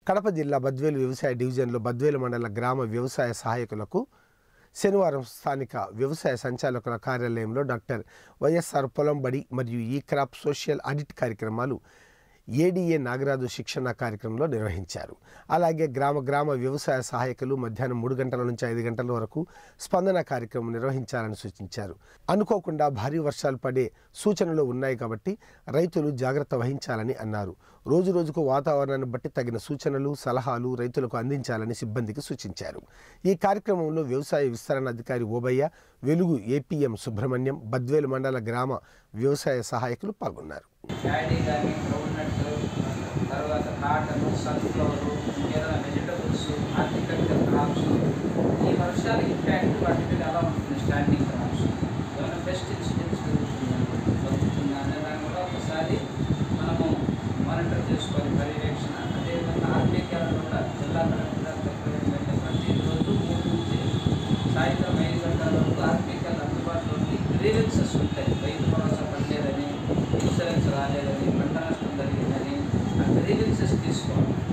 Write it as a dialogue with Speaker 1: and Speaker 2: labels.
Speaker 1: కడప జిల్లా బద్వేలు వ్యవసాయ డివిజన్లో బద్వేలు మండల గ్రామ వ్యవసాయ సహాయకులకు శనివారం స్థానిక వ్యవసాయ సంచాలకుల కార్యాలయంలో డాక్టర్ వైఎస్ఆర్ పొలం బడి మరియు ఈ క్రాప్ సోషల్ ఆడిట్ కార్యక్రమాలు ఏడీఏ నాగరాజు శిక్షణ కార్యక్రమంలో నిర్వహించారు అలాగే గ్రామ గ్రామ వ్యవసాయ సహాయకులు మధ్యాహ్నం మూడు గంటల నుంచి ఐదు గంటల వరకు స్పందన కార్యక్రమం నిర్వహించాలని సూచించారు అనుకోకుండా భారీ వర్షాలు పడే సూచనలు ఉన్నాయి కాబట్టి రైతులు జాగ్రత్త వహించాలని అన్నారు రోజు రోజుకు వాతావరణాన్ని బట్టి తగిన సూచనలు సలహాలు రైతులకు అందించాలని సిబ్బందికి సూచించారు ఈ కార్యక్రమంలో వ్యవసాయ విస్తరణ అధికారి ఓబయ్య వెలుగు ఏపీఎం సుబ్రహ్మణ్యం బద్వేలు మండల గ్రామ వ్యవసాయ సహాయకులు పాల్గొన్నారు
Speaker 2: ప్యాడీ కానీ గ్రౌండ్నట్ తర్వాత కాటన్ సన్ఫ్లవర్ ఏదైనా వెజిటబుల్స్ హార్టికల్చర్ క్రాప్స్ ఈ వర్షాల ఇంపాక్ట్ వాటి మీద ఎలా ఉంటుంది స్టాండింగ్ క్రాప్స్ ఏమైనా పెస్ట్ ఇన్సిడెంట్స్ జరుగుతుందా అనే దాని కూడా ఒకసారి మనము మానిటర్ చేసుకోవాలి పర్యవేక్షణ అదేవిధంగా ఆర్బీకేల కూడా జిల్లా కలెక్టర్ గారు చెప్పడం ఏంటంటే ప్రతిరోజు మూడు నుంచి సాయంత్రం ఐదు గంటల వరకు ఆర్బీకేలు అందుబాటులోకి గ్రీవెన్సెస్ ఉంటాయి రైతు భరోసా పడలేదని ఇన్సూరెన్స్ రాలేదని పంట నష్టం జరిగిందని ఆ గ్రీవెన్సెస్ తీసుకోవాలి